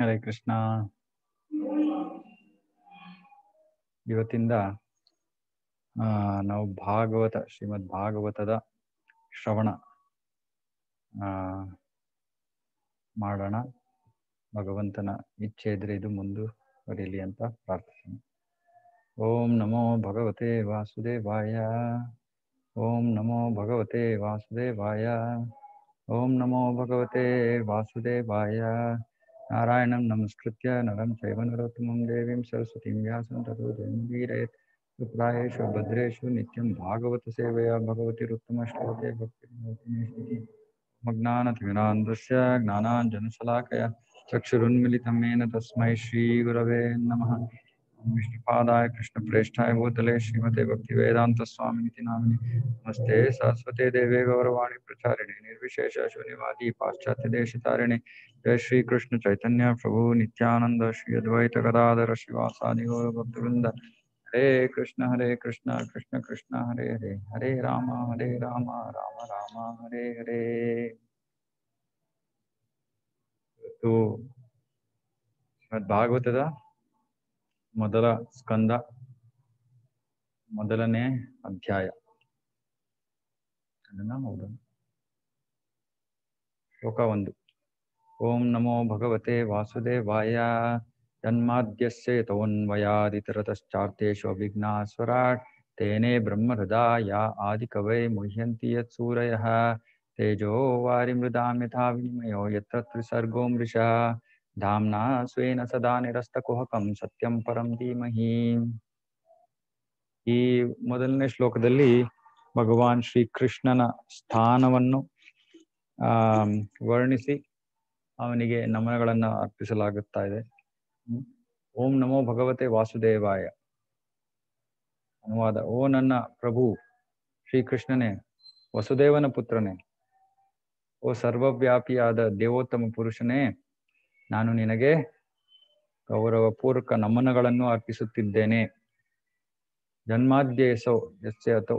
ಹರೇ ಕೃಷ್ಣ ಇವತ್ತಿಂದ ಆ, ನಾವು ಭಾಗವತ ಶ್ರೀಮದ್ ಭಾಗವತದ ಶ್ರವಣ ಆ, ಮಾಡೋಣ ಭಗವಂತನ ಇಚ್ಛೆ ಇದ್ರೆ ಇದು ಮುಂದುವರಿಲಿ ಅಂತ ಪ್ರಾರ್ಥನೆ ಓಂ ನಮೋ ಭಗವತೆ ವಾಸುದೇವಾಯ ಓಂ ನಮೋ ಭಗವತೆ ವಾಸುದೇವಾಯ ಓಂ ನಮೋ ಭಗವತೆ ವಾಸುದೇವಾಯ ನಾರಾಯಣಂ ನಮಸ್ಕೃತ್ಯ ನರಂ ಚೈವ ನರೋತ್ತಮಂ ದೇವೀಂ ಸರಸ್ವತೀಂ ವ್ಯಾಸಂ ತಥೋ ಜಯಮುದೀರಯೇತ್ ವಿಪ್ರಾಯೇಷು ಭದ್ರೇಷು ನಿತ್ಯಂ ಭಾಗವತ ಸೇವೆಯ ಭಗವತಿರುತ್ತಮ ಶ್ಲೋಕೆ ಭಕ್ತಿ ಮಜ್ಞಾನತಿಮಿರಾಂಧಸ್ಯ ಜ್ಞಾನಾಂಜನಶಲಾಕಯ ಚಕ್ಷುರುನ್ಮಿಲಿतं येन तस्मै श्रीगुरवे नमः विष्णुपादाय कृष्णप्रेष्ठाय भूतले श्रीमते भक्तिवेदान्तस्वामिनिति नामिनि नमस्ते सरस्वते देवे गौरवाणी प्रचारिणे निर्विशेष शून्यवादी पाश्चात्यदेशतारिणे जय श्री कृष्ण चैतन्य प्रभु नित्यानंद श्री अद्वैत गदाधर शिवासादि गौर भक्तवृंद हरे कृष्ण हरे कृष्ण कृष्ण कृष्ण हरे हरे हरे राम हरे राम राम राम हरे हरे ಇವತ್ತು ಶ್ರೀಮದ್ ಭಾಗವತದ ಮೊದಲ ಸ್ಕಂದ ಮೊದಲನೇ ಅಧ್ಯಾಯ ಅದನ್ನ ನೋಡೋಣ ಶ್ಲೋಕ ಒಂದು ಓಂ ನಮೋ ಭಗವತೆ ವಾಸುದೇವಾಯ ಜನ್ಮಾದ್ಯಸ್ಯ ಯತೋನ್ವಯಾದಿತರತಶ್ಚಾರ್ಥೇಷು ಅವಿಘ್ನಾಸ್ವರಾಟ್ ತೇನೇ ಬ್ರಹ್ಮಹೃದಾಯ ಆದಿಕವೈ ಮುಹ್ಯಂತಿ ಯತ್ಸೂರಯಃ ತೇಜೋ ವಾರಿಮೃದಾಂ ಯಥಾ ವಿನಿಮಯೋ ಯತ್ರ ತ್ರಿಸರ್ಗೋ ಮೃಷಾ ಧಾಮ್ನಾ ಸ್ವೇನ ಸದಾ ನಿರಸ್ತಕುಹಕಂ ಸತ್ಯಂ ಪರಂ ಧೀಮಹಿ ಈ ಮೊದಲನೇ ಶ್ಲೋಕದಲ್ಲಿ ಭಗವಾನ್ ಶ್ರೀ ಕೃಷ್ಣನ ಸ್ಥಾನವನ್ನು ಆ ವರ್ಣಿಸಿ ಅವನಿಗೆ ನಮನಗಳನ್ನು ಅರ್ಪಿಸಲಾಗುತ್ತಾ ಇದೆ ಹ್ಮ್. ಓಂ ನಮೋ ಭಗವತೆ ವಾಸುದೇವಾಯ ಅನುವಾದ ಓ ನನ್ನ ಪ್ರಭು ಶ್ರೀಕೃಷ್ಣನೇ ವಸುದೇವನ ಪುತ್ರನೇ ಓ ಸರ್ವವ್ಯಾಪಿಯಾದ ದೇವೋತ್ತಮ ಪುರುಷನೇ ನಾನು ನಿನಗೆ ಗೌರವಪೂರ್ವಕ ನಮನಗಳನ್ನು ಅರ್ಪಿಸುತ್ತಿದ್ದೇನೆ ಜನ್ಮಾದ್ಯಸೋ ಯಸ್ಯ ಅಥೋ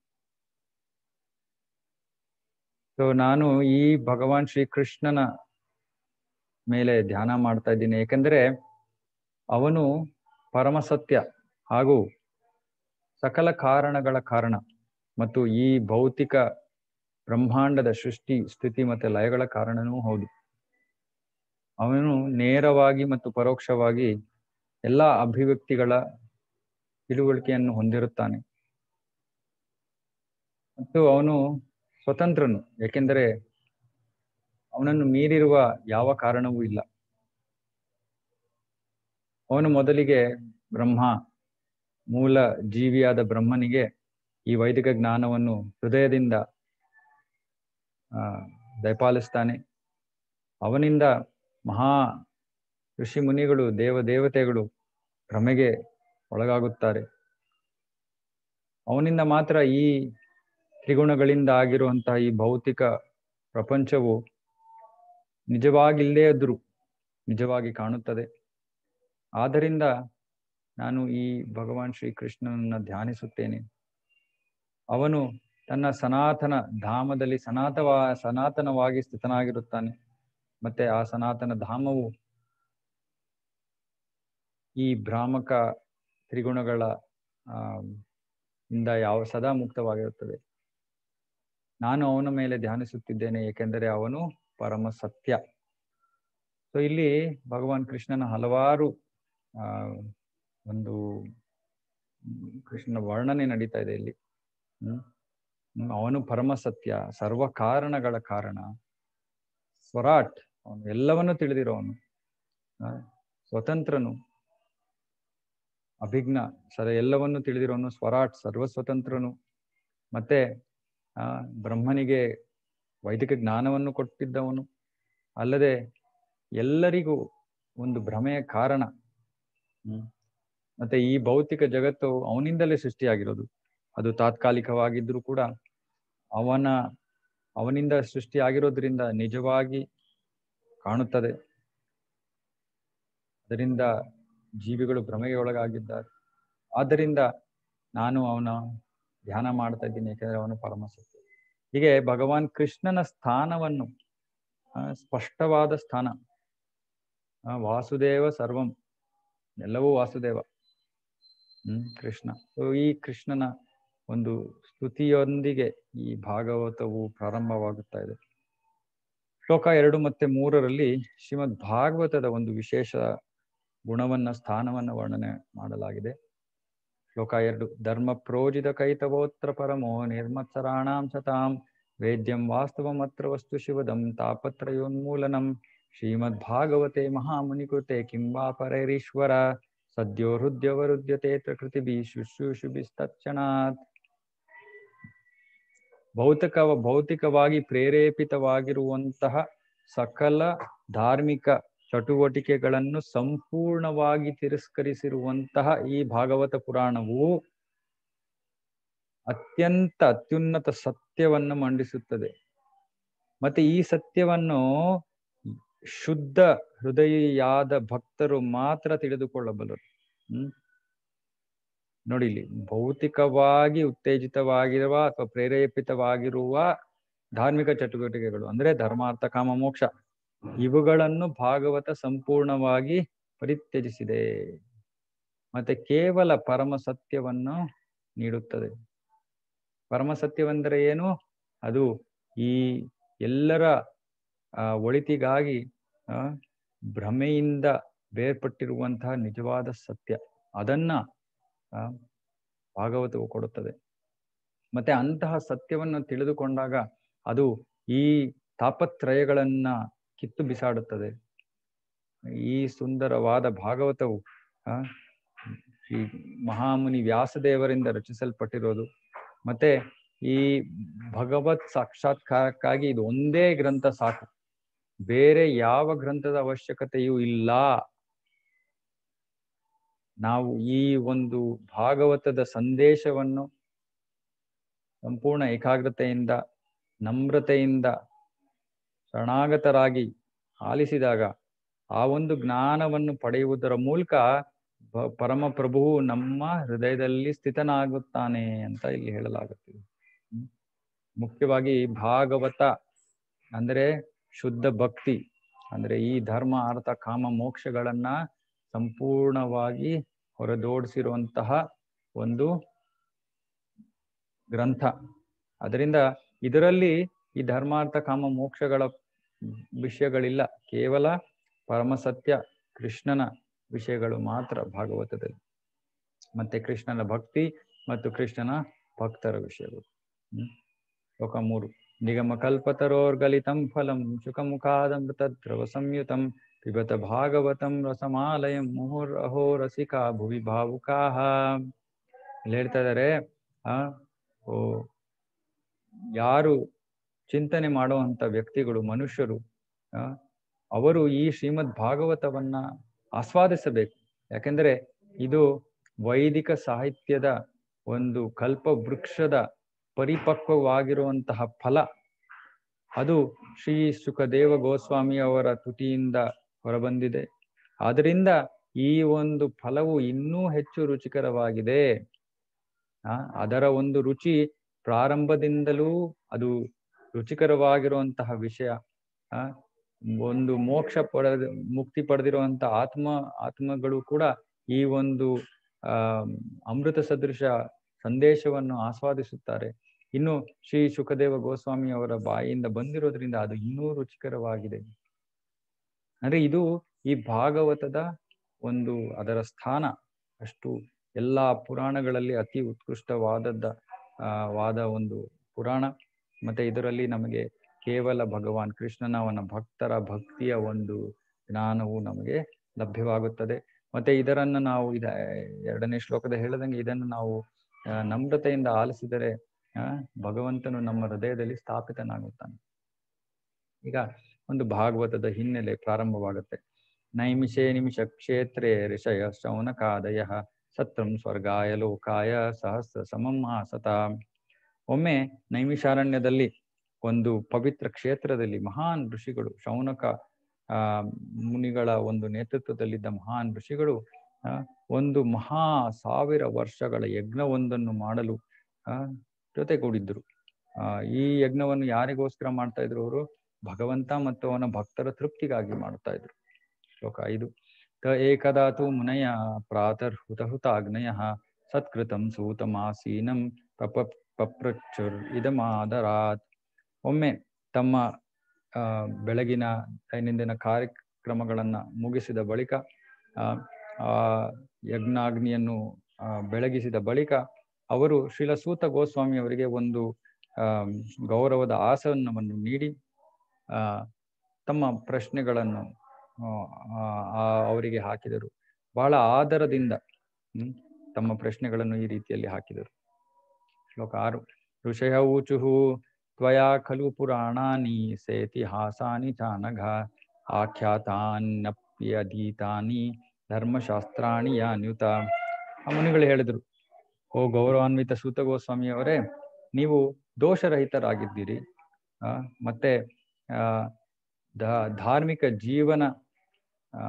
ಸೊ ನಾನು ಈ ಭಗವಾನ್ ಶ್ರೀಕೃಷ್ಣನ ಮೇಲೆ ಧ್ಯಾನ ಮಾಡ್ತಾ ಇದ್ದೀನಿ ಏಕೆಂದರೆ ಅವನು ಪರಮ ಸತ್ಯ ಹಾಗೂ ಸಕಲ ಕಾರಣಗಳ ಕಾರಣ ಮತ್ತು ಈ ಭೌತಿಕ ಬ್ರಹ್ಮಾಂಡದ ಸೃಷ್ಟಿ ಸ್ಥಿತಿ ಮತ್ತೆ ಲಯಗಳ ಕಾರಣನೂ ಹೌದು ಅವನು ನೇರವಾಗಿ ಮತ್ತು ಪರೋಕ್ಷವಾಗಿ ಎಲ್ಲ ಅಭಿವ್ಯಕ್ತಿಗಳ ತಿಳುವಳಿಕೆಯನ್ನು ಹೊಂದಿರುತ್ತಾನೆ ಮತ್ತು ಅವನು ಸ್ವತಂತ್ರನು ಏಕೆಂದರೆ ಅವನನ್ನು ಮೀರಿರುವ ಯಾವ ಕಾರಣವೂ ಇಲ್ಲ ಅವನು ಮೊದಲಿಗೆ ಬ್ರಹ್ಮ ಮೂಲ ಜೀವಿಯಾದ ಬ್ರಹ್ಮನಿಗೆ ಈ ವೈದಿಕ ಜ್ಞಾನವನ್ನು ಹೃದಯದಿಂದ ಆ ದಯಪಾಲಿಸ್ತಾನೆ ಅವನಿಂದ ಮಹಾ ಋಷಿ ಮುನಿಗಳು ದೇವ ದೇವತೆಗಳು ಭ್ರಮೆಗೆ ಒಳಗಾಗುತ್ತಾರೆ ಅವನಿಂದ ಮಾತ್ರ ಈ ತ್ರಿಗುಣಗಳಿಂದ ಆಗಿರುವಂತಹ ಈ ಭೌತಿಕ ಪ್ರಪಂಚವು ನಿಜವಾಗಿಲ್ಲದೇ ಇದ್ರೂ ನಿಜವಾಗಿ ಕಾಣುತ್ತದೆ ಆದ್ದರಿಂದ ನಾನು ಈ ಭಗವಾನ್ ಶ್ರೀ ಕೃಷ್ಣನನ್ನ ಧ್ಯಾನಿಸುತ್ತೇನೆ ಅವನು ತನ್ನ ಸನಾತನ ಧಾಮದಲ್ಲಿ ಸನಾತವ ಸನಾತನವಾಗಿ ಸ್ಥಿತನಾಗಿರುತ್ತಾನೆ ಮತ್ತೆ ಆ ಸನಾತನ ಧಾಮವು ಈ ಭ್ರಾಮಕ ತ್ರಿಗುಣಗಳ ಆ ಇಂದ ಯಾವ ಸದಾ ಮುಕ್ತವಾಗಿರುತ್ತದೆ ನಾನು ಅವನ ಮೇಲೆ ಧ್ಯಾನಿಸುತ್ತಿದ್ದೇನೆ ಏಕೆಂದರೆ ಅವನು ಪರಮ ಸತ್ಯ ಸೊ ಇಲ್ಲಿ ಭಗವಾನ್ ಕೃಷ್ಣನ ಹಲವಾರು ಆ ಒಂದು ಕೃಷ್ಣನ ವರ್ಣನೆ ನಡೀತಾ ಇದೆ ಇಲ್ಲಿ ಹ್ಮ್ ಹ್ಮ್, ಅವನು ಪರಮ ಸತ್ಯ ಸರ್ವ ಕಾರಣಗಳ ಕಾರಣ ಸ್ವರಾಟ್ ಅವನು ಎಲ್ಲವನ್ನೂ ತಿಳಿದಿರೋವನು ಆ, ಸ್ವತಂತ್ರನು ಅಭಿಜ್ಞ ಸರ ಎಲ್ಲವನ್ನೂ ತಿಳಿದಿರೋನು ಸ್ವರಾಟ್ ಸರ್ವ ಸ್ವತಂತ್ರನು ಮತ್ತೆ ಆ ಬ್ರಹ್ಮನಿಗೆ ವೈದಿಕ ಜ್ಞಾನವನ್ನು ಕೊಟ್ಟಿದ್ದವನು ಅಲ್ಲದೆ ಎಲ್ಲರಿಗೂ ಒಂದು ಭ್ರಮೆಯ ಕಾರಣ ಹ್ಮ್ ಮತ್ತೆ ಈ ಭೌತಿಕ ಜಗತ್ತು ಅವನಿಂದಲೇ ಸೃಷ್ಟಿಯಾಗಿರೋದು ಅದು ತಾತ್ಕಾಲಿಕವಾಗಿದ್ರೂ ಕೂಡ ಅವನ ಅವನಿಂದ ಸೃಷ್ಟಿಯಾಗಿರೋದ್ರಿಂದ ನಿಜವಾಗಿ ಕಾಣುತ್ತದೆ ಅದರಿಂದ ಜೀವಿಗಳು ಭ್ರಮೆಗೆ ಒಳಗಾಗಿದ್ದಾರೆ ಆದ್ದರಿಂದ ನಾನು ಅವನ ಧ್ಯಾನ ಮಾಡ್ತಾ ಇದ್ದೀನಿ ಯಾಕೆಂದ್ರೆ ಅವನು ಪರಮ ಸತ್ಯ ಹೀಗೆ ಭಗವಾನ್ ಕೃಷ್ಣನ ಸ್ಥಾನವನ್ನು ಆ, ಸ್ಪಷ್ಟವಾದ ಸ್ಥಾನ ಆ, ವಾಸುದೇವ ಸರ್ವಂ ಎಲ್ಲವೂ ವಾಸುದೇವ ಹ್ಮ್ ಕೃಷ್ಣ ಸೊ ಈ ಕೃಷ್ಣನ ಒಂದು ಸ್ತುತಿಯೊಂದಿಗೆ ಈ ಭಾಗವತವು ಪ್ರಾರಂಭವಾಗುತ್ತಾ ಇದೆ ಶ್ಲೋಕ ಎರಡು ಮತ್ತೆ ಮೂರರಲ್ಲಿ ಶ್ರೀಮದ್ ಭಾಗವತದ ಒಂದು ವಿಶೇಷ ಗುಣವನ್ನ ಸ್ಥಾನವನ್ನ ವರ್ಣನೆ ಮಾಡಲಾಗಿದೆ ಶ್ಲೋಕ ಎರಡು ಧರ್ಮ ಪ್ರೋಜಿತ ಕೈತವೋತ್ರ ಪರಮೋ ನಿರ್ಮತ್ಸರಾಣಾಂ ಸತಾಂ ವೇದ್ಯಂ ವಾಸ್ತವಮತ್ರ ವಸ್ತು ಶಿವದಂ ತಾಪತ್ರಯೋನ್ಮೂಲನಂ ಶ್ರೀಮದ್ಭಾಗವತೆ ಮಹಾಮುನಿಕೃತೆ ಕಿಂವಾ ಪರೈರೀಶ್ವರ ಸದ್ಯೋ ಹೃದಯವರುದ್ಯತೆ ಪ್ರಕೃತಿಭಿ ಶುಶ್ರೂಷುಭಿಸ್ತಕ್ಷಣಾತ್ ಭೌತಿಕ ಭೌತಿಕವಾಗಿ ಪ್ರೇರೇಪಿತವಾಗಿರುವಂತಹ ಸಕಲ ಧಾರ್ಮಿಕ ಚಟುವಟಿಕೆಗಳನ್ನು ಸಂಪೂರ್ಣವಾಗಿ ತಿರಸ್ಕರಿಸಿರುವಂತಹ ಈ ಭಾಗವತ ಪುರಾಣವು ಅತ್ಯಂತ ಅತ್ಯುನ್ನತ ಸತ್ಯವನ್ನು ಮಂಡಿಸುತ್ತದೆ ಮತ್ತೆ ಈ ಸತ್ಯವನ್ನು ಶುದ್ಧ ಹೃದಯಿಯಾದ ಭಕ್ತರು ಮಾತ್ರ ತಿಳಿದುಕೊಳ್ಳಬಲ್ಲರು ಹ್ಮ್ ನೋಡಿ ಇಲ್ಲಿ ಭೌತಿಕವಾಗಿ ಉತ್ತೇಜಿತವಾಗಿರುವ ಅಥವಾ ಪ್ರೇರೇಪಿತವಾಗಿರುವ ಧಾರ್ಮಿಕ ಚಟುವಟಿಕೆಗಳು ಅಂದ್ರೆ ಧರ್ಮಾರ್ಥ ಕಾಮ ಮೋಕ್ಷ ಇವುಗಳನ್ನು ಭಾಗವತ ಸಂಪೂರ್ಣವಾಗಿ ಪರಿತ್ಯಜಿಸಿದೆ ಮತ್ತೆ ಕೇವಲ ಪರಮ ಸತ್ಯವನ್ನು ನೀಡುತ್ತದೆ ಪರಮ ಸತ್ಯವೆಂದರೆ ಏನು ಅದು ಈ ಎಲ್ಲರ ಆ ಒಳಿತಿಗಾಗಿ ಆ ಭ್ರಮೆಯಿಂದ ಬೇರ್ಪಟ್ಟಿರುವಂತಹ ನಿಜವಾದ ಸತ್ಯ ಅದನ್ನ ಆ ಭಾಗವತವು ಕೊಡುತ್ತದೆ ಮತ್ತೆ ಅಂತಹ ಸತ್ಯವನ್ನು ತಿಳಿದುಕೊಂಡಾಗ ಅದು ಈ ತಾಪತ್ರಯಗಳನ್ನ ಕಿತ್ತು ಬಿಸಾಡುತ್ತದೆ ಈ ಸುಂದರವಾದ ಭಾಗವತವು ಆ ಈ ಮಹಾಮುನಿ ವ್ಯಾಸದೇವರಿಂದ ರಚಿಸಲ್ಪಟ್ಟಿರೋದು ಮತ್ತೆ ಈ ಭಗವತ್ ಸಾಕ್ಷಾತ್ಕಾರಕ್ಕಾಗಿ ಇದು ಒಂದೇ ಗ್ರಂಥ ಸಾಕು ಬೇರೆ ಯಾವ ಗ್ರಂಥದ ಅವಶ್ಯಕತೆಯೂ ಇಲ್ಲ ನಾವು ಈ ಒಂದು ಭಾಗವತದ ಸಂದೇಶವನ್ನು ಸಂಪೂರ್ಣ ಏಕಾಗ್ರತೆಯಿಂದ ನಮ್ರತೆಯಿಂದ ಶರಣಾಗತರಾಗಿ ಆಲಿಸಿದಾಗ ಆ ಒಂದು ಜ್ಞಾನವನ್ನು ಪಡೆಯುವುದರ ಮೂಲಕ ಪರಮ ಪ್ರಭುವು ನಮ್ಮ ಹೃದಯದಲ್ಲಿ ಸ್ಥಿತನಾಗುತ್ತಾನೆ ಅಂತ ಇಲ್ಲಿ ಹೇಳಲಾಗುತ್ತಿದೆ ಮುಖ್ಯವಾಗಿ ಭಾಗವತ ಅಂದ್ರೆ ಶುದ್ಧ ಭಕ್ತಿ ಅಂದ್ರೆ ಈ ಧರ್ಮ ಅರ್ಥ ಕಾಮ ಮೋಕ್ಷಗಳನ್ನ ಸಂಪೂರ್ಣವಾಗಿ ಹೊರದೋಡಿಸಿರುವಂತಹ ಒಂದು ಗ್ರಂಥ ಅದರಿಂದ ಇದರಲ್ಲಿ ಈ ಧರ್ಮಾರ್ಥ ಕಾಮ ಮೋಕ್ಷಗಳ ವಿಷಯಗಳಿಲ್ಲ ಕೇವಲ ಪರಮಸತ್ಯ ಕೃಷ್ಣನ ವಿಷಯಗಳು ಮಾತ್ರ ಭಾಗವತದಲ್ಲಿ ಮತ್ತೆ ಕೃಷ್ಣನ ಭಕ್ತಿ ಮತ್ತು ಕೃಷ್ಣನ ಭಕ್ತರ ವಿಷಯಗಳು ಹ್ಮ್ ಶ್ಲೋಕ ಮೂರು ನಿಗಮ ಕಲ್ಪತರೋರ್ಗಲಿತಂ ಫಲಂ ಶುಕಮುಖಾದಮೃತ ದ್ರವ ಸಂಯುತಂ ಪಿಬತ ಭಾಗವತಂ ರಸಮಾಲಯಂ ಮುಹುರ್ ಅಹೋ ರಸಿಕಾ ಭುವಿ ಭಾವುಕಾಹ ಇಲ್ಲಿ ಹೇಳ್ತಾ ಇದಾರೆ ಆ ಓ ಯಾರು ಚಿಂತನೆ ಮಾಡುವಂತ ವ್ಯಕ್ತಿಗಳು ಮನುಷ್ಯರು ಆ ಅವರು ಈ ಶ್ರೀಮದ್ ಭಾಗವತವನ್ನ ಆಸ್ವಾದಿಸಬೇಕು ಯಾಕೆಂದ್ರೆ ಇದು ವೈದಿಕ ಸಾಹಿತ್ಯದ ಒಂದು ಕಲ್ಪ ವೃಕ್ಷದ ಪರಿಪಕ್ವವಾಗಿರುವಂತಹ ಫಲ ಅದು ಶ್ರೀ ಸುಖದೇವ ಗೋಸ್ವಾಮಿ ಅವರ ತುಟಿಯಿಂದ ಹೊರಬಂದಿದೆ ಆದ್ರಿಂದ ಈ ಒಂದು ಫಲವು ಇನ್ನೂ ಹೆಚ್ಚು ರುಚಿಕರವಾಗಿದೆ ಆ ಅದರ ಒಂದು ರುಚಿ ಪ್ರಾರಂಭದಿಂದಲೂ ಅದು ರುಚಿಕರವಾಗಿರುವಂತಹ ವಿಷಯ ಆ ಒಂದು ಮೋಕ್ಷ ಪಡೆದ ಮುಕ್ತಿ ಪಡೆದಿರುವಂತಹ ಆತ್ಮ ಆತ್ಮಗಳು ಕೂಡ ಈ ಒಂದು ಆ ಅಮೃತ ಸದೃಶ ಸಂದೇಶವನ್ನು ಆಸ್ವಾದಿಸುತ್ತಾರೆ ಇನ್ನು ಶ್ರೀ ಸುಖದೇವ ಗೋಸ್ವಾಮಿ ಅವರ ಬಾಯಿಯಿಂದ ಬಂದಿರೋದ್ರಿಂದ ಅದು ಇನ್ನೂ ರುಚಿಕರವಾಗಿದೆ ಅಂದ್ರೆ ಇದು ಈ ಭಾಗವತದ ಒಂದು ಅದರ ಸ್ಥಾನ ಅಷ್ಟು ಎಲ್ಲಾ ಪುರಾಣಗಳಲ್ಲಿ ಅತಿ ಉತ್ಕೃಷ್ಟವಾದದ್ದ ಆ ವಾದ ಒಂದು ಪುರಾಣ ಮತ್ತೆ ಇದರಲ್ಲಿ ನಮಗೆ ಕೇವಲ ಭಗವಾನ್ ಕೃಷ್ಣನ ಅವನ ಭಕ್ತರ ಭಕ್ತಿಯ ಒಂದು ಜ್ಞಾನವು ನಮಗೆ ಲಭ್ಯವಾಗುತ್ತದೆ ಮತ್ತೆ ಇದರನ್ನು ನಾವು ಇದ ಎರಡನೇ ಶ್ಲೋಕದ ಹೇಳದಂಗೆ ಇದನ್ನು ನಾವು ನಮ್ರತೆಯಿಂದ ಆಲಿಸಿದರೆ ಆ ಭಗವಂತನು ನಮ್ಮ ಹೃದಯದಲ್ಲಿ ಸ್ಥಾಪಿತನಾಗುತ್ತಾನೆ ಈಗ ಒಂದು ಭಾಗವತದ ಹಿನ್ನೆಲೆ ಪ್ರಾರಂಭವಾಗುತ್ತೆ ನೈಮಿಷೇ ನಿಮಿಷ ಕ್ಷೇತ್ರೇ ಋಷಯ ಶೌನಕಾದಯ ಸತ್ರಂ ಸ್ವರ್ಗಾಯ ಲೋಕಾಯ ಸಹಸ್ರ ಸಮಂ ಆಸತ ಒಮ್ಮೆ ನೈಮಿಷಾರಣ್ಯದಲ್ಲಿ ಒಂದು ಪವಿತ್ರ ಕ್ಷೇತ್ರದಲ್ಲಿ ಮಹಾನ್ ಋಷಿಗಳು ಶೌನಕ ಆ ಮುನಿಗಳ ಒಂದು ನೇತೃತ್ವದಲ್ಲಿದ್ದ ಮಹಾನ್ ಋಷಿಗಳು ಆ ಒಂದು ಮಹಾ ಸಾವಿರ ವರ್ಷಗಳ ಯಜ್ಞವೊಂದನ್ನು ಮಾಡಲು ಆ ಜೊತೆಗೂಡಿದ್ರು ಆ ಈ ಯಜ್ಞವನ್ನು ಯಾರಿಗೋಸ್ಕರ ಮಾಡ್ತಾ ಇದ್ರು ಅವರು ಭಗವಂತ ಮತ್ತು ಅವನ ಭಕ್ತರ ತೃಪ್ತಿಗಾಗಿ ಮಾಡ್ತಾ ಇದ್ರು ಶ್ಲೋಕ ಐದು ತ ಏಕದಾ ತು ಮುನಯ ಪ್ರಾತರ್ಹುತಹುತಾಗ್ನಯ ಸತ್ಕೃತಂ ಸೂತಮಾಸೀನಂ ಪಪ ಪಪ್ರಚುರ್ ಇದಮಾದರಾತ್ ಒಮ್ಮೆ ತಮ್ಮ ಆ, ಬೆಳಗಿನ ದೈನಂದಿನ ಕಾರ್ಯಕ್ರಮಗಳನ್ನ ಮುಗಿಸಿದ ಬಳಿಕ ಆ, ಆ ಯಜ್ಞಾಗ್ನಿಯನ್ನು ಆ, ಬೆಳಗಿಸಿದ ಬಳಿಕ ಅವರು ಶ್ರೀಲಸೂತ ಗೋಸ್ವಾಮಿ ಅವರಿಗೆ ಒಂದು ಆ, ಗೌರವದ ಆಸನವನ್ನು ನೀಡಿ ಆ, ತಮ್ಮ ಪ್ರಶ್ನೆಗಳನ್ನು ಆ, ಆ, ಅವರಿಗೆ ಹಾಕಿದರು ಬಹಳ ಆದರದಿಂದ ಹ್ಮ್, ತಮ್ಮ ಪ್ರಶ್ನೆಗಳನ್ನು ಈ ರೀತಿಯಲ್ಲಿ ಹಾಕಿದರು ಶ್ಲೋಕ ಆರು ಋಷಯ ಊಚುಹು ತ್ವಯಾ ಖಲು ಪುರಾಣಾನಿ ಸೇತಿಹಾಸಾನಿ ಚಾನಘ ಆಖ್ಯಾತಾನ್ಯಪ್ಯಧೀತಾನಿ ಧರ್ಮಶಾಸ್ತ್ರಾಣಿ ಯಾನ್ಯುತ ಆ ಮುನಿಗಳು ಹೇಳಿದರು ಓ ಗೌರವಾನ್ವಿತ ಸೂತ ಗೋಸ್ವಾಮಿಯವರೇ ನೀವು ದೋಷರಹಿತರಾಗಿದ್ದೀರಿ ಆ, ಮತ್ತೆ ಆ, ಧ- ಧಾರ್ಮಿಕ ಜೀವನ ಆ,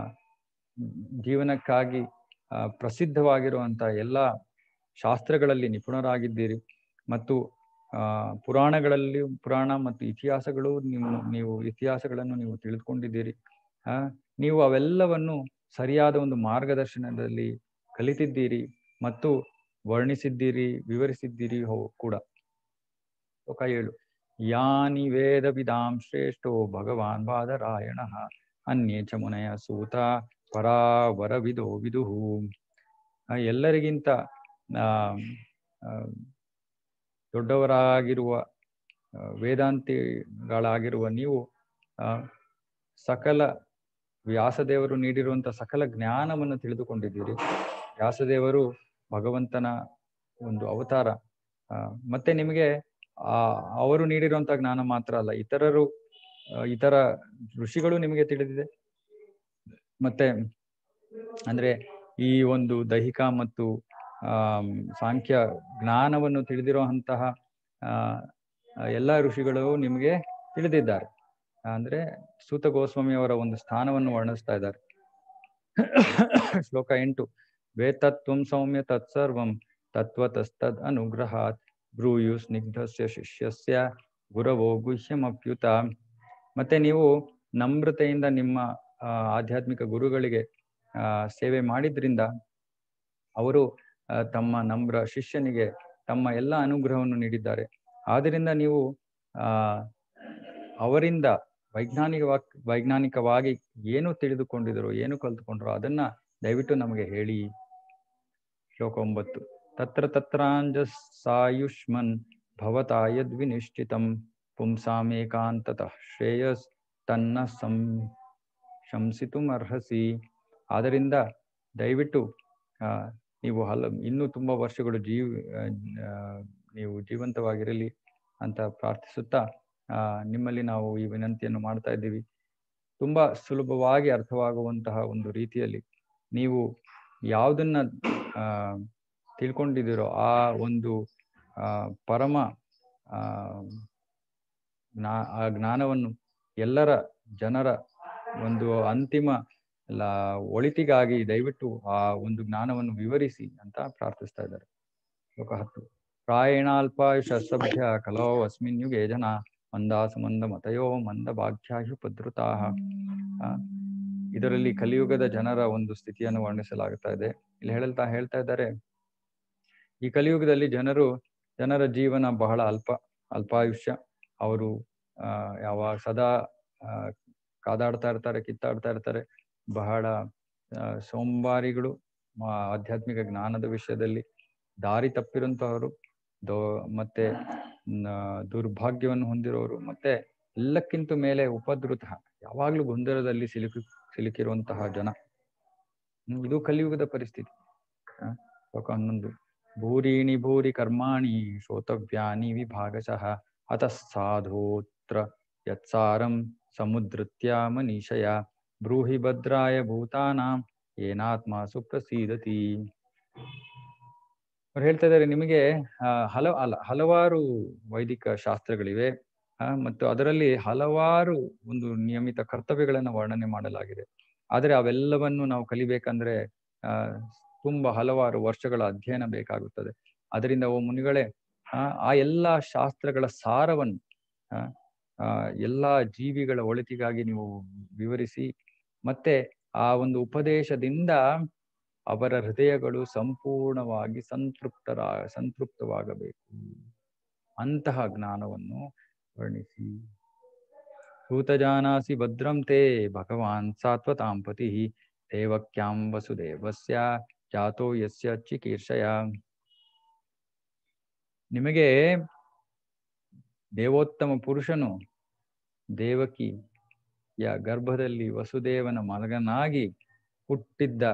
ಜೀವನಕ್ಕಾಗಿ ಆ, ಪ್ರಸಿದ್ಧವಾಗಿರುವಂತಹ ಎಲ್ಲ ಶಾಸ್ತ್ರಗಳಲ್ಲಿ ನಿಪುಣರಾಗಿದ್ದೀರಿ ಮತ್ತು ಆ, ಪುರಾಣಗಳಲ್ಲಿ ಪುರಾಣ ಮತ್ತು ಇತಿಹಾಸಗಳು ನೀವು ನೀವು ಇತಿಹಾಸಗಳನ್ನು ನೀವು ತಿಳಿದುಕೊಂಡಿದ್ದೀರಿ ಆ, ನೀವು ಅವೆಲ್ಲವನ್ನು ಸರಿಯಾದ ಒಂದು ಮಾರ್ಗದರ್ಶನದಲ್ಲಿ ಕಲಿತಿದ್ದೀರಿ ಮತ್ತು ವರ್ಣಿಸಿದ್ದೀರಿ ವಿವರಿಸಿದ್ದೀರಿ ಹೋ ಕೂಡ ಶ್ಲೋಕ ಏಳು ಯಾನಿ ವೇದ ವಿದಾಂ ಶ್ರೇಷ್ಠೋ ಭಗವಾನ್ ಬಾದರಾಯಣ ಅನ್ಯೇ ಚ ಮುನಯ ಸೂತ ಪರಾವರ ವಿದೋ ವಿದುಹು ಆ, ಎಲ್ಲರಿಗಿಂತ ಆ, ಆ, ದೊಡ್ಡವರಾಗಿರುವ ಆ, ವೇದಾಂತಿಗಳಾಗಿರುವ ನೀವು ಆ, ಸಕಲ ವ್ಯಾಸದೇವರು ನೀಡಿರುವಂತ ಸಕಲ ಜ್ಞಾನವನ್ನು ತಿಳಿದುಕೊಂಡಿದ್ದೀರಿ ವ್ಯಾಸದೇವರು ಭಗವಂತನ ಒಂದು ಅವತಾರ ಆ, ಮತ್ತೆ ನಿಮಗೆ ಆ ಅವರು ನೀಡಿರುವಂತ ಜ್ಞಾನ ಮಾತ್ರ ಅಲ್ಲ ಇತರರು ಆ, ಇತರ ಋಷಿಗಳು ನಿಮಗೆ ತಿಳಿದಿದೆ ಮತ್ತೆ ಅಂದ್ರೆ ಈ ಒಂದು ದೈಹಿಕ ಮತ್ತು ಆ ಸಾಂಖ್ಯ ಜ್ಞಾನವನ್ನು ತಿಳಿದಿರುವಂತಹ ಆ ಎಲ್ಲ ಋಷಿಗಳು ನಿಮಗೆ ತಿಳಿದಿದ್ದಾರೆ ಅಂದ್ರೆ ಸೂತ ಗೋಸ್ವಾಮಿ ಅವರ ಒಂದು ಸ್ಥಾನವನ್ನು ವರ್ಣಿಸ್ತಾ ಇದ್ದಾರೆ ಶ್ಲೋಕ ಎಂಟು ವೇತತ್ವಂ ಸೌಮ್ಯ ತತ್ಸರ್ವಂ ತತ್ವತಸ್ತದ್ ಅನುಗ್ರಹಾತ್ ಬ್ರೂಯು ಸ್ನಿಗ್ಧಸ್ಯ ಶಿಷ್ಯಸ್ಯ ಗುರವೋ ಗುಹ್ಯಮಪ್ಯುತ ಮತ್ತೆ ನೀವು ನಮ್ರತೆಯಿಂದ ನಿಮ್ಮ ಆ, ಆಧ್ಯಾತ್ಮಿಕ ಗುರುಗಳಿಗೆ ಆ, ಸೇವೆ ಮಾಡಿದ್ರಿಂದ ಅವರು ಆ, ತಮ್ಮ ನಮ್ರ ಶಿಷ್ಯನಿಗೆ ತಮ್ಮ ಎಲ್ಲ ಅನುಗ್ರಹವನ್ನು ನೀಡಿದ್ದಾರೆ ಆದ್ದರಿಂದ ನೀವು ಆ ಅವರಿಂದ ವೈಜ್ಞಾನಿಕವಾಗಿ ವೈಜ್ಞಾನಿಕವಾಗಿ ಏನು ತಿಳಿದುಕೊಂಡಿದ್ರು ಏನು ಕಲ್ತುಕೊಂಡ್ರು ಅದನ್ನ ದಯವಿಟ್ಟು ನಮಗೆ ಹೇಳಿ ಶ್ಲೋಕ ಒಂಬತ್ತು ತತ್ರ ತತ್ರಾಂಜ ಸಾಯುಷ್ಮನ್ ಭವತಾ ಯದ್ವಿನಿಶ್ಚಿತಂ ಪುಂಸಾಮೇಕಾಂತತಃ ಶ್ರೇಯಸ್ ತನ್ನ ಸಂ ಶಂಸಿತುಮರ್ಹಸಿ ಆದ್ದರಿಂದ ದಯವಿಟ್ಟು ಆ, ನೀವು ಹಲ ಇನ್ನೂ ತುಂಬಾ ವರ್ಷಗಳು ಜೀವ ಆ, ನೀವು ಜೀವಂತವಾಗಿರಲಿ ಅಂತ ಪ್ರಾರ್ಥಿಸುತ್ತಾ ಆ, ನಿಮ್ಮಲ್ಲಿ ನಾವು ಈ ವಿನಂತಿಯನ್ನು ಮಾಡ್ತಾ ಇದ್ದೀವಿ ತುಂಬಾ ಸುಲಭವಾಗಿ ಅರ್ಥವಾಗುವಂತಹ ಒಂದು ರೀತಿಯಲ್ಲಿ ನೀವು ಯಾವುದನ್ನ ಆ ತಿಳ್ಕೊಂಡಿದ್ದೀರೋ ಆ ಒಂದು ಆ ಪರಮ ಆ ಜ್ಞಾ ಆ ಜ್ಞಾನವನ್ನು ಎಲ್ಲರ ಜನರ ಒಂದು ಅಂತಿಮ ಲ ಒಳಿತಿಗಾಗಿ ದಯವಿಟ್ಟು ಆ ಒಂದು ಜ್ಞಾನವನ್ನು ವಿವರಿಸಿ ಅಂತ ಪ್ರಾರ್ಥಿಸ್ತಾ ಇದ್ದಾರೆ ಶ್ಲೋಕ ಹತ್ತು ಪ್ರಾಯಣಾಲ್ಪಾಯುಷ ಸಭ್ಯ ಕಲೋ ಅಸ್ಮಿನ್ ಯುಗೆ ಜನ ಮಂದಾಸ ಮಂದ ಮತಯೋ ಮಂದ ಭಾಗ್ಯಾಯುಪದ್ರುತಾ ಇದರಲ್ಲಿ ಕಲಿಯುಗದ ಜನರ ಒಂದು ಸ್ಥಿತಿಯನ್ನು ವರ್ಣಿಸಲಾಗುತ್ತಾ ಇದೆ ಇಲ್ಲಿ ಹೇಳ್ತಾ ಹೇಳ್ತಾ ಇದ್ದಾರೆ ಈ ಕಲಿಯುಗದಲ್ಲಿ ಜನರು ಜನರ ಜೀವನ ಬಹಳ ಅಲ್ಪ ಅಲ್ಪಾಯುಷ್ಯ ಅವರು ಆ ಯಾವಾಗ ಸದಾ ಆ ಕಾದಾಡ್ತಾ ಇರ್ತಾರೆ ಕಿತ್ತಾಡ್ತಾ ಇರ್ತಾರೆ ಬಹಳ ಆ, ಸೋಂಬಾರಿಗಳು ಆ, ಆಧ್ಯಾತ್ಮಿಕ ಜ್ಞಾನದ ವಿಷಯದಲ್ಲಿ ದಾರಿ ತಪ್ಪಿರುವಂತಹವರು ದೋ ಮತ್ತೆ ನ- ದುರ್ಭಾಗ್ಯವನ್ನು ಹೊಂದಿರೋರು ಮತ್ತೆ ಎಲ್ಲಕ್ಕಿಂತ ಮೇಲೆ ಉಪದ್ರುತ ಯಾವಾಗ್ಲೂ ಗೊಂದಲದಲ್ಲಿ ಸಿಲುಕಿ ಸಿಲುಕಿರುವಂತಹ ಜನ ಹ್ಮ್, ಇದು ಕಲಿಯುಗದ ಪರಿಸ್ಥಿತಿ ಆ, ಶ್ಲೋಕ ಹನ್ನೊಂದು ಭೂರೀಣಿ ಭೂರಿ ಕರ್ಮಾಣಿ ಶ್ರೋತವ್ಯಾನಿ ವಿಭಾಗಶಃ ಅತಃ ಸಾಧೋತ್ರ ಯತ್ಸಾರಂ ಸಮುದ್ರತ್ಯ ಮನೀಷಯ ಬ್ರೂಹಿ ಭದ್ರಾಯ ಭೂತಾನಾಂ ಏನಾತ್ಮ ಸುಪ್ರಸೀದತಿ ಅವ್ರು ಹೇಳ್ತಾ ಇದ್ದಾರೆ ನಿಮಗೆ ಆ, ಹಲ ಅಲ್ಲ ಹಲವಾರು ವೈದಿಕ ಶಾಸ್ತ್ರಗಳಿವೆ ಆ, ಮತ್ತು ಅದರಲ್ಲಿ ಹಲವಾರು ಒಂದು ನಿಯಮಿತ ಕರ್ತವ್ಯಗಳನ್ನು ವರ್ಣನೆ ಮಾಡಲಾಗಿದೆ ಆದರೆ ಅವೆಲ್ಲವನ್ನು ನಾವು ಕಲಿಬೇಕಂದ್ರೆ ಆ ತುಂಬಾ ಹಲವಾರು ವರ್ಷಗಳ ಅಧ್ಯಯನ ಬೇಕಾಗುತ್ತದೆ ಅದರಿಂದ ಓ ಮುನಿಗಳೇ ಆ ಆ ಎಲ್ಲಾ ಶಾಸ್ತ್ರಗಳ ಸಾರವನ್ನು ಆ ಆ ಎಲ್ಲಾ ಜೀವಿಗಳ ಒಳಿತಿಗಾಗಿ ನೀವು ವಿವರಿಸಿ ಮತ್ತೆ ಆ ಒಂದು ಉಪದೇಶದಿಂದ ಅವರ ಹೃದಯಗಳು ಸಂಪೂರ್ಣವಾಗಿ ಸಂತೃಪ್ತರ ಸಂತೃಪ್ತವಾಗಬೇಕು ಅಂತಹ ಜ್ಞಾನವನ್ನು ವರ್ಣಿಸಿ ಸೂತಜಾನಾಸಿ ಭದ್ರಂ ತೇ ಭಗವಾನ್ ಸಾತ್ವತಾಂಪತಿ ದೇವಕ್ಯಾಂ ವಸುದೇವಸ್ಯ ಜಾತೋ ಯಸ್ಯ ಚಿಕೀರ್ಷಯ ನಿಮಗೆ ದೇವೋತ್ತಮ ಪುರುಷನು ದೇವಕಿಯ ಗರ್ಭದಲ್ಲಿ ವಸುದೇವನ ಮಗನಾಗಿ ಹುಟ್ಟಿದ್ದ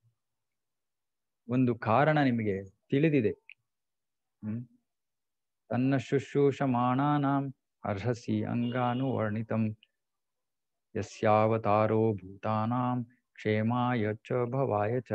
ಒಂದು ಕಾರಣ ನಿಮಗೆ ತಿಳಿದಿದೆ ಹ್ಮ್ ತನ್ನ ಶುಶ್ರೂಷಮಾಣಾನಾಂ ಅರ್ಹಸಿ ಅಂಗಾನು ವರ್ಣಿತಂ ಯಸ್ಯಾವತಾರೋ ಭೂತಾನಾಂ ಕ್ಷೇಮಾಯ ಚ ಭವಾಯ ಚ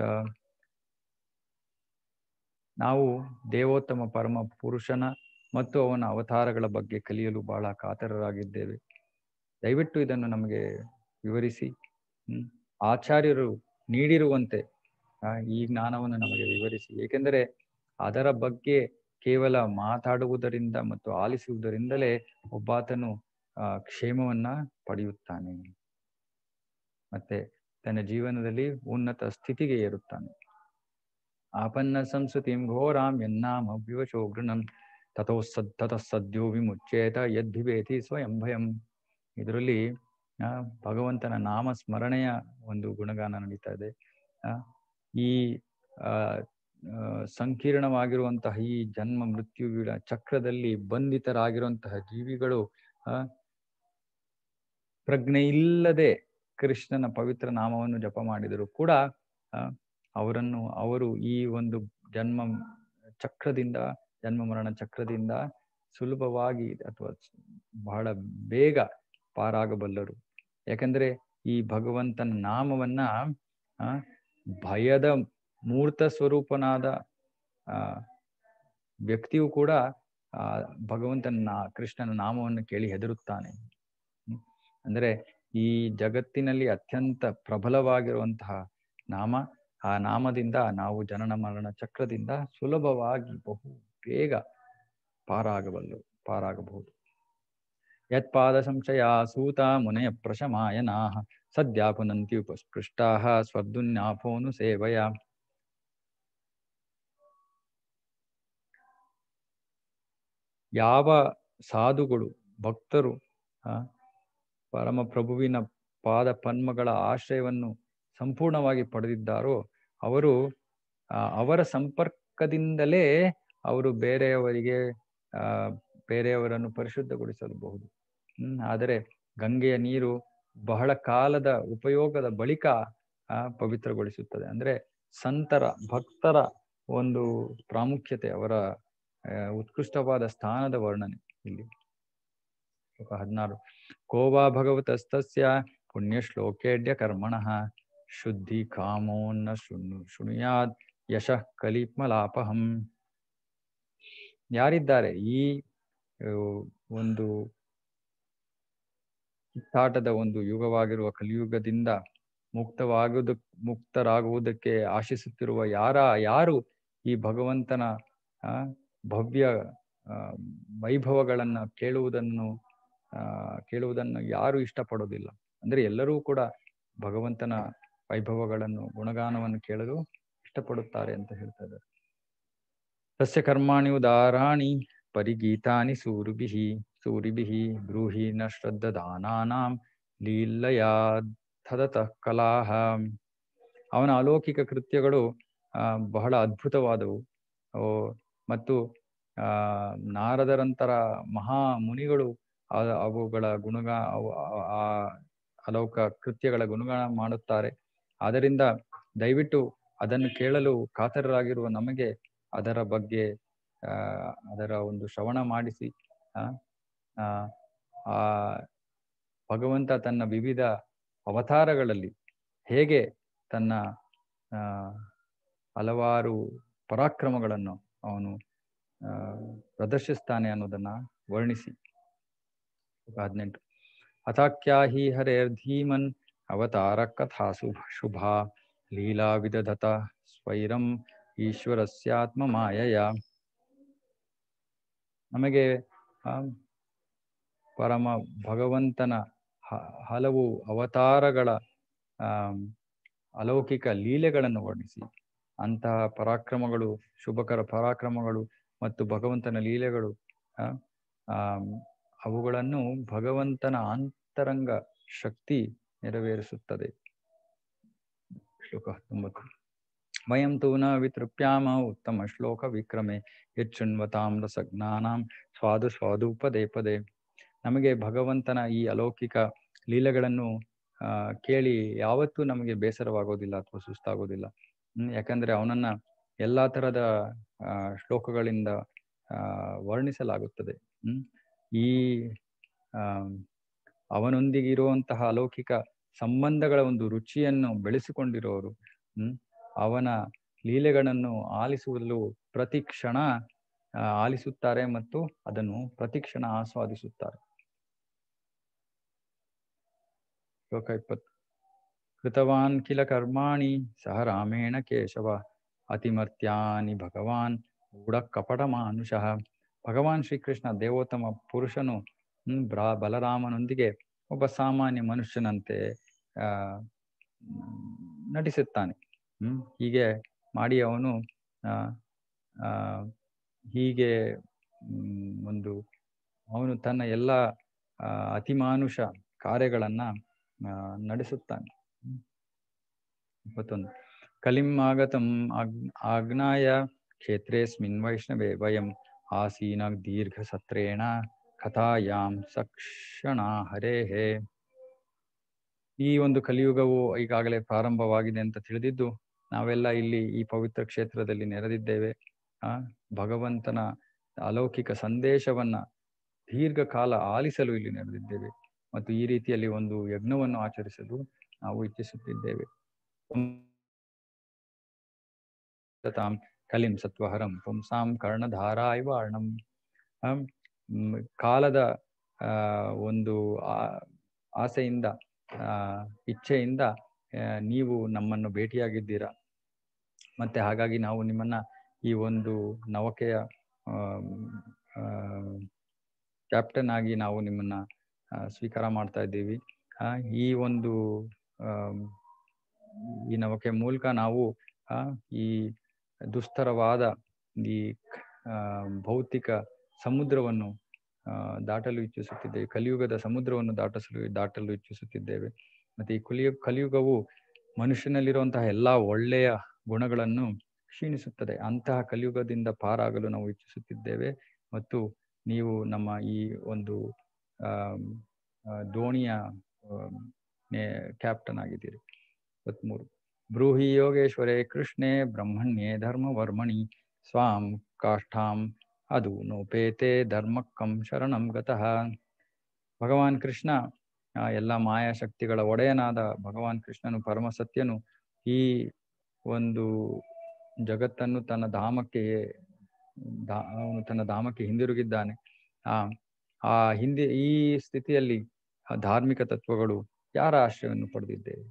ನಾವು ದೇವೋತ್ತಮ ಪರಮ ಪುರುಷನ ಮತ್ತು ಅವನ ಅವತಾರಗಳ ಬಗ್ಗೆ ಕಲಿಯಲು ಬಹಳ ಕಾತರರಾಗಿದ್ದೇವೆ ದಯವಿಟ್ಟು ಇದನ್ನು ನಮಗೆ ವಿವರಿಸಿ ಹ್ಮ್ ಆಚಾರ್ಯರು ನೀಡಿರುವಂತೆ ಆ, ಈ ಜ್ಞಾನವನ್ನು ನಮಗೆ ವಿವರಿಸಿ ಏಕೆಂದರೆ ಅದರ ಬಗ್ಗೆ ಕೇವಲ ಮಾತಾಡುವುದರಿಂದ ಮತ್ತು ಆಲಿಸುವುದರಿಂದಲೇ ಒಬ್ಬಾತನು ಆ ಕ್ಷೇಮವನ್ನ ಪಡೆಯುತ್ತಾನೆ ಮತ್ತೆ ತನ್ನ ಜೀವನದಲ್ಲಿ ಉನ್ನತ ಸ್ಥಿತಿಗೆ ಏರುತ್ತಾನೆ ಆಪನ್ನ ಸಂಸ್ಕೃತಿಂ ಘೋರಾಂ ಯನ್ನಾಮ ವಿವಶೋ ಗೃಣಂ ತಥೋ ಸದ್ ತತಃ ಸದ್ಯೋ ವಿಮುಚ್ಚೇತ ಯದ್ಭಿವೇತಿ ಸ್ವಯಂ ಭಯಂ ಇದರಲ್ಲಿ ಆ, ಭಗವಂತನ ನಾಮ ಸ್ಮರಣೆಯ ಒಂದು ಗುಣಗಾನ ನಡೀತಾ ಇದೆ ಆ, ಈ ಆ ಆ, ಸಂಕೀರ್ಣವಾಗಿರುವಂತಹ ಈ ಜನ್ಮ ಮೃತ್ಯುವಿನ ಚಕ್ರದಲ್ಲಿ ಬಂಧಿತರಾಗಿರುವಂತಹ ಜೀವಿಗಳು ಆ ಪ್ರಜ್ಞೆ ಇಲ್ಲದೆ ಕೃಷ್ಣನ ಪವಿತ್ರ ನಾಮವನ್ನು ಜಪ ಮಾಡಿದರು ಕೂಡ ಆ, ಅವರನ್ನು ಅವರು ಈ ಒಂದು ಜನ್ಮ ಚಕ್ರದಿಂದ ಜನ್ಮ ಮರಣ ಚಕ್ರದಿಂದ ಸುಲಭವಾಗಿ ಅಥವಾ ಬಹಳ ಬೇಗ ಪಾರಾಗಬಲ್ಲರು ಯಾಕಂದ್ರೆ ಈ ಭಗವಂತನ ನಾಮವನ್ನ ಆ ಭಯದ ಮೂರ್ತ ಸ್ವರೂಪನಾದ ಆ ವ್ಯಕ್ತಿಯು ಕೂಡ ಆ ಭಗವಂತನ ನಾ ಕೃಷ್ಣನ ನಾಮವನ್ನು ಕೇಳಿ ಹೆದರುತ್ತಾನೆ ಹ್ಮ್. ಅಂದ್ರೆ ಈ ಜಗತ್ತಿನಲ್ಲಿ ಅತ್ಯಂತ ಪ್ರಬಲವಾಗಿರುವಂತಹ ನಾಮ ಆ ನಾಮದಿಂದ ನಾವು ಜನನ ಮರಣ ಚಕ್ರದಿಂದ ಸುಲಭವಾಗಿ ಬಹು ಬೇಗ ಪಾರಾಗಬಲ್ಲು ಪಾರಾಗಬಹುದು ಯತ್ಪಾದ ಸಂಶಯ ಸೂತ ಮುನಯ ಪ್ರಶಮಾಯನಾಹ ಸದ್ಯ ಪುನಂತಿ ಉಪಸ್ಪೃಷ್ಟಾಹ ಸ್ವರ್ದುನ್ಯಾಪೋನು ಸೇವಯ ಯಾವ ಸಾಧುಗಳು ಭಕ್ತರು ಆ ಪರಮ ಪ್ರಭುವಿನ ಪಾದ ಪನ್ಮಗಳ ಆಶ್ರಯವನ್ನು ಸಂಪೂರ್ಣವಾಗಿ ಪಡೆದಿದ್ದಾರೋ ಅವರು ಆ, ಅವರ ಸಂಪರ್ಕದಿಂದಲೇ ಅವರು ಬೇರೆಯವರಿಗೆ ಆ ಬೇರೆಯವರನ್ನು ಪರಿಶುದ್ಧಗೊಳಿಸಬಹುದು ಹ್ಮ್ ಆದರೆ ಗಂಗೆಯ ನೀರು ಬಹಳ ಕಾಲದ ಉಪಯೋಗದ ಬಳಿಕ ಆ ಪವಿತ್ರಗೊಳಿಸುತ್ತದೆ ಅಂದ್ರೆ ಸಂತರ ಭಕ್ತರ ಒಂದು ಪ್ರಾಮುಖ್ಯತೆ ಅವರ ಆ, ಉತ್ಕೃಷ್ಟವಾದ ಸ್ಥಾನದ ವರ್ಣನೆ ಇಲ್ಲಿ ಶ್ಲೋಕ ಹದಿನಾರು ಕೋವಾ ಭಗವತಸ್ತಸ್ಯ ಪುಣ್ಯಶ್ಲೋಕೇಡ್ಯ ಕರ್ಮಣಃ ಶುದ್ಧಿ ಕಾಮೋನ್ನ ಶೃಣು ಶೃಣುಯಾದ್ ಯಶಃ ಕಲಿಪ್ಮಲಾಪಹಂ ಯಾರಿದ್ದಾರೆ ಈ ಆ, ಒಂದು ಕಿತ್ತಾಟದ ಒಂದು ಯುಗವಾಗಿರುವ ಕಲಿಯುಗದಿಂದ ಮುಕ್ತವಾಗುವುದ ಮುಕ್ತರಾಗುವುದಕ್ಕೆ ಆಶಿಸುತ್ತಿರುವ ಯಾರ ಯಾರು ಈ ಭಗವಂತನ ಆ ಭವ್ಯ ಆ, ವೈಭವಗಳನ್ನ ಕೇಳುವುದನ್ನು ಆ ಕೇಳುವುದನ್ನು ಯಾರು ಇಷ್ಟಪಡೋದಿಲ್ಲ ಅಂದ್ರೆ ಎಲ್ಲರೂ ಕೂಡ ಭಗವಂತನ ವೈಭವಗಳನ್ನು ಗುಣಗಾನವನ್ನು ಕೇಳಲು ಇಷ್ಟಪಡುತ್ತಾರೆ ಅಂತ ಹೇಳ್ತಾ ಇದ್ದಾರೆ ತಸ್ಯ ಕರ್ಮಾಣಿ ಉದಾರಾಣಿ ಪರಿಗೀತಾನಿ ಸೂರಿಭಿಃ ಸೂರಿಭಿಃ ಬ್ರೂಹಿ ನ ಶ್ರದ್ಧದಾನಾನಾಂ ಲೀಲಯಾಧದತಃ ಕಲಾಹ ಅವನ ಅಲೌಕಿಕ ಕೃತ್ಯಗಳು ಆ, ಬಹಳ ಅದ್ಭುತವಾದವು ಓ, ಮತ್ತು ಆ ನಾರದರಂತರ ಮಹಾ ಮುನಿಗಳು ಆ- ಅವುಗಳ ಗುಣಗ ಅವು- ಆ- ಆ ಅಲೌಕ ಕೃತ್ಯಗಳ ಗುಣಗಾನ ಮಾಡುತ್ತಾರೆ ಆದ್ದರಿಂದ ದಯವಿಟ್ಟು ಅದನ್ನು ಕೇಳಲು ಕಾತರರಾಗಿರುವ ನಮಗೆ ಅದರ ಬಗ್ಗೆ ಆ ಅದರ ಒಂದು ಶ್ರವಣ ಮಾಡಿಸಿ ಆ ಆ ಆ ಭಗವಂತ ತನ್ನ ವಿವಿಧ ಅವತಾರಗಳಲ್ಲಿ ಹೇಗೆ ತನ್ನ ಆ ಹಲವಾರು ಪರಾಕ್ರಮಗಳನ್ನು ಅವನು ಆ ಪ್ರದರ್ಶಿಸ್ತಾನೆ ಅನ್ನೋದನ್ನ ವರ್ಣಿಸಿ ಹದಿನೆಂಟು ಅಥಾಖ್ಯಾಹಿ ಹರೇರ್ಧೀಮನ್ ಅವತಾರ ಕಥಾ ಶುಭ ಶುಭ ಲೀಲಾ ವಿದಧತ ಸ್ವೈರಂ ಈಶ್ವರಸ್ಯಾತ್ಮ ಮಾಯಯ ನಮಗೆ ಆ, ಪರಮ ಭಗವಂತನ ಹ- ಹಲವು ಅವತಾರಗಳ ಆ ಅಲೌಕಿಕ ಲೀಲೆಗಳನ್ನು ವರ್ಣಿಸಿ ಅಂತಹ ಪರಾಕ್ರಮಗಳು ಶುಭಕರ ಪರಾಕ್ರಮಗಳು ಮತ್ತು ಭಗವಂತನ ಲೀಲೆಗಳು ಆ, ಆಮ್, ಅವುಗಳನ್ನು ಭಗವಂತನ ಅಂತರಂಗ ಶಕ್ತಿ ನೆರವೇರಿಸುತ್ತದೆ ಶ್ಲೋಕ ಹತ್ತೊಂಬತ್ತು ವಯಂ ತು ನ ವಿತೃಪ್ಯಾಮ ಉತ್ತಮ ಶ್ಲೋಕ ವಿಕ್ರಮೆ ಹೆಚ್ಚುಣ್ವತಾಂ ರಸಜ್ಞಾನಾಂ ಸ್ವಾದು ಸ್ವಾದು ಪದೇ ಪದೇ ನಮಗೆ ಭಗವಂತನ ಈ ಅಲೌಕಿಕ ಲೀಲೆಗಳನ್ನು ಆ, ಕೇಳಿ ಯಾವತ್ತೂ ನಮಗೆ ಬೇಸರವಾಗೋದಿಲ್ಲ ಅಥವಾ ಸುಸ್ತಾಗೋದಿಲ್ಲ ಹ್ಮ್, ಯಾಕಂದ್ರೆ ಅವನನ್ನ ಎಲ್ಲಾ ತರದ ಆ, ಶ್ಲೋಕಗಳಿಂದ ಆ, ವರ್ಣಿಸಲಾಗುತ್ತದೆ ಹ್ಮ್ ಈ ಆ ಅವನೊಂದಿಗೆ ಇರುವಂತಹ ಅಲೌಕಿಕ ಸಂಬಂಧಗಳ ಒಂದು ರುಚಿಯನ್ನು ಬೆಳೆಸಿಕೊಂಡಿರೋರು ಹ್ಮ್ ಅವನ ಲೀಲೆಗಳನ್ನು ಆಲಿಸುವಲು ಪ್ರತಿ ಕ್ಷಣ ಆ, ಆಲಿಸುತ್ತಾರೆ ಮತ್ತು ಅದನ್ನು ಪ್ರತಿ ಕ್ಷಣ ಆಸ್ವಾದಿಸುತ್ತಾರೆ ಶ್ಲೋಕ ಇಪ್ಪತ್ತು ಕೃತವಾನ್ ಕಿಲ ಕರ್ಮಾಣಿ ಸಹ ರಾಮೇಣ ಕೇಶವ ಅತಿಮರ್ತ್ಯಾನಿ ಭಗವಾನ್ ಗೂಢ ಕಪಟ ಮಾನುಷಃ ಭಗವಾನ್ ಶ್ರೀಕೃಷ್ಣ ದೇವೋತ್ತಮ ಪುರುಷನು ಹ್ಮ್, ಬ್ರಾ ಬಲರಾಮನೊಂದಿಗೆ ಒಬ್ಬ ಸಾಮಾನ್ಯ ಮನುಷ್ಯನಂತೆ ಆ ಮ್, ನಟಿಸುತ್ತಾನೆ ಹ್ಮ್ ಹೀಗೆ ಮಾಡಿ ಅವನು ಆ ಆ, ಹೀಗೆ ಮ್, ಒಂದು ಅವನು ತನ್ನ ಎಲ್ಲ ಆ, ಅತಿಮಾನುಷ ಕಾರ್ಯಗಳನ್ನ ಆ, ನಡೆಸುತ್ತಾನೆ ಹ್ಮ್. ಇಪ್ಪತ್ತೊಂದು ಕಲಿಂ ಆಗತಂ ಆಗ್- ಆಗ್ನಾಯ ಕ್ಷೇತ್ರೇಸ್ಮಿನ್ ವೈಷ್ಣವೇ ವಯಂ ಆಸೀನ ದೀರ್ಘ ಸತ್ರೇಣ ಕಥಾಯಾಂ ಸಕ್ಷಣ ಹರೇಹೇ ಈ ಒಂದು ಕಲಿಯುಗವು ಈಗಾಗಲೇ ಪ್ರಾರಂಭವಾಗಿದೆ ಅಂತ ತಿಳಿದಿದ್ದು ನಾವೆಲ್ಲ ಇಲ್ಲಿ ಈ ಪವಿತ್ರ ಕ್ಷೇತ್ರದಲ್ಲಿ ನೆರೆದಿದ್ದೇವೆ ಆ ಭಗವಂತನ ಅಲೌಕಿಕ ಸಂದೇಶವನ್ನ ದೀರ್ಘಕಾಲ ಆಲಿಸಲು ಇಲ್ಲಿ ನೆರೆದಿದ್ದೇವೆ ಮತ್ತು ಈ ರೀತಿಯಲ್ಲಿ ಒಂದು ಯಜ್ಞವನ್ನು ಆಚರಿಸಲು ನಾವು ಇಚ್ಛಿಸುತ್ತಿದ್ದೇವೆ ತಾಂ ಕಲಿಂ ಸತ್ವಹರಂ ಪುಂಸಾಂ ಕರ್ಣಧಾರ ಇವ ಅರ್ಣಂ ಆಮ್, ಮ್, ಕಾಲದ ಆ ಒಂದು ಆ- ಆಸೆಯಿಂದ ಆ ಇಚ್ಛೆಯಿಂದ ಆ, ನೀವು ನಮ್ಮನ್ನು ಭೇಟಿಯಾಗಿದ್ದೀರಾ ಮತ್ತೆ ಹಾಗಾಗಿ ನಾವು ನಿಮ್ಮನ್ನ ಈ ಒಂದು ನೌಕೆಯ ಕ್ಯಾಪ್ಟನ್ ಆಗಿ ನಾವು ನಿಮ್ಮನ್ನ ಆ, ಸ್ವೀಕಾರ ಮಾಡ್ತಾ ಇದ್ದೀವಿ ಆ, ಈ ಒಂದು ಆಮ್, ಈ ನೌಕೆ ಮೂಲಕ ನಾವು ಆ, ಈ ದುಸ್ತರವಾದ ಈ ಆ, ಭೌತಿಕ ಸಮುದ್ರವನ್ನು ಆ, ದಾಟಲು ಇಚ್ಛಿಸುತ್ತಿದ್ದೇವೆ ಕಲಿಯುಗದ ಸಮುದ್ರವನ್ನು ದಾಟಿಸಲು ದಾಟಲು ಇಚ್ಛಿಸುತ್ತಿದ್ದೇವೆ ಮತ್ತೆ ಈ ಕಲಿಯು ಕಲಿಯುಗವು ಮನುಷ್ಯನಲ್ಲಿರುವಂತಹ ಎಲ್ಲಾ ಒಳ್ಳೆಯ ಗುಣಗಳನ್ನು ಕ್ಷೀಣಿಸುತ್ತದೆ ಅಂತಹ ಕಲಿಯುಗದಿಂದ ಪಾರಾಗಲು ನಾವು ಇಚ್ಛಿಸುತ್ತಿದ್ದೇವೆ ಮತ್ತು ನೀವು ನಮ್ಮ ಈ ಒಂದು ಆಮ್, ಆ, ದೋಣಿಯ ಕ್ಯಾಪ್ಟನ್ ಆಗಿದ್ದೀರಿ ಇಪ್ಪತ್ಮೂರು ಬ್ರೂಹಿ ಯೋಗೇಶ್ವರೇ ಕೃಷ್ಣೇ ಬ್ರಹ್ಮಣ್ಯೇ ಧರ್ಮವರ್ಮಣಿ ಸ್ವಾಂ ಕಾಷ್ಠಾಂ ಅದು ನೋಪೇತೆ ಧರ್ಮಕ್ಕಂ ಶರಣಂ ಗತಃ ಭಗವಾನ್ ಕೃಷ್ಣ ಆ ಎಲ್ಲ ಮಾಯಾಶಕ್ತಿಗಳ ಒಡೆಯನಾದ ಭಗವಾನ್ ಕೃಷ್ಣನು ಪರಮ ಸತ್ಯನು ಈ ಒಂದು ಜಗತ್ತನ್ನು ತನ್ನ ಧಾಮಕ್ಕೆ ಧಾ- ಅವನು ತನ್ನ ಧಾಮಕ್ಕೆ ಹಿಂದಿರುಗಿದ್ದಾನೆ ಆ ಆ ಹಿಂದೆ ಈ ಸ್ಥಿತಿಯಲ್ಲಿ ಆ ಧಾರ್ಮಿಕ ತತ್ವಗಳು ಯಾರ ಆಶ್ರಯವನ್ನು ಪಡೆದಿದ್ದೇವೆ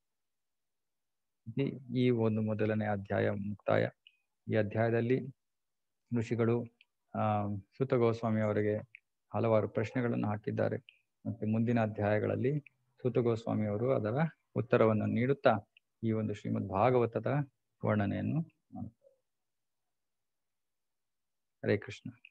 ಈ- ಈ ಒಂದು ಮೊದಲನೇ ಅಧ್ಯಾಯ ಮುಕ್ತಾಯ ಈ ಅಧ್ಯಾಯದಲ್ಲಿ ಋಷಿಗಳು ಆ ಸುತ ಗೋಸ್ವಾಮಿ ಅವರಿಗೆ ಹಲವಾರು ಪ್ರಶ್ನೆಗಳನ್ನು ಹಾಕಿದ್ದಾರೆ ಮತ್ತೆ ಮುಂದಿನ ಅಧ್ಯಾಯಗಳಲ್ಲಿ ಸುತ ಗೋಸ್ವಾಮಿ ಅವರು ಅದರ ಉತ್ತರವನ್ನು ನೀಡುತ್ತಾ ಈ ಒಂದು ಶ್ರೀಮದ್ ಭಾಗವತದ ವರ್ಣನೆಯನ್ನು ಮಾಡುತ್ತಾರೆ ಹರೇ ಕೃಷ್ಣ